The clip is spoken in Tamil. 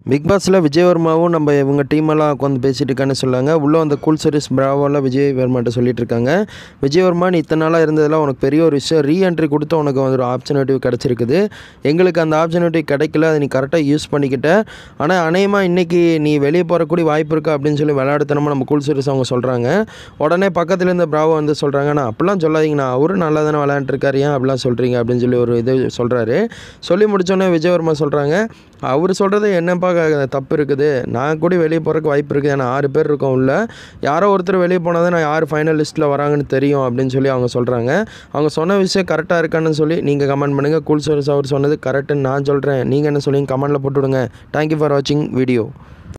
பிக் பாஸில் விஜயவர்மாவும் நம்ம இவங்க டீமெல்லாம் உட்காந்து பேசிட்டு இருக்கான்னு சொல்லாங்க உள்ளே அந்த கூல் சர்வீஸ் பிராவோவில் விஜயவர்மாட்ட சொல்லிட்டு இருக்காங்க விஜயவர்மா நீ இத்தனை நாளாக இருந்ததெல்லாம் உனக்கு பெரிய ஒரு விஷயம் ரீஎன்ட்ரி கொடுத்து உனக்கு வந்து ஒரு ஆப்பர்ச்சுனிட்டி கிடச்சிருக்குது எங்களுக்கு அந்த ஆப்பர்ச்சுனிட்டி கிடைக்கல அதை நீ கரெக்டாக யூஸ் பண்ணிக்கிட்ட ஆனால் அநேகமாக இன்றைக்கி நீ வெளியே போகிறக்கூடிய வாய்ப்பு இருக்கா அப்படின்னு சொல்லி விளையாடுத்தனமாக நம்ம கூல் சர்வீஸ் அவங்க சொல்கிறாங்க உடனே பக்கத்தில் இருந்த பிராவோ வந்து சொல்கிறாங்க நான் அப்படிலாம் சொல்லாதீங்கண்ணா அவரும் நல்லா தானே விளையாண்டுருக்காரு ஏன் அப்படிலாம் சொல்கிறீங்க அப்படின்னு சொல்லி ஒரு இது சொல்கிறாரு சொல்லி முடிச்சோடனே விஜயவர்மா சொல்கிறாங்க அவர் சொல்கிறது என்னப்பா க- தப்பு இருக்குது நான் கூட வெளியே போகிறதுக்கு வாய்ப்பு இருக்குது ஏன்னா ஆறு பேர் இருக்கோம் உள்ள யாரோ ஒருத்தர் வெளியே போனால் தான் நான் யார் ஃபைனல் லிஸ்ட்டில் வராங்கன்னு தெரியும் அப்படின்னு சொல்லி அவங்க சொல்கிறாங்க அவங்க சொன்ன விஷயம் கரெக்டாக இருக்கான்னு சொல்லி நீங்கள் கமெண்ட் பண்ணுங்கள் கூல் சோர்ஸ் அவர் சொன்னது கரெக்டுன்னு நான் சொல்கிறேன் நீங்கள் என்ன சொல்லி கமெண்ட்டில் போட்டு விடுங்க தேங்க்யூ ஃபார் வாட்சிங் வீடியோ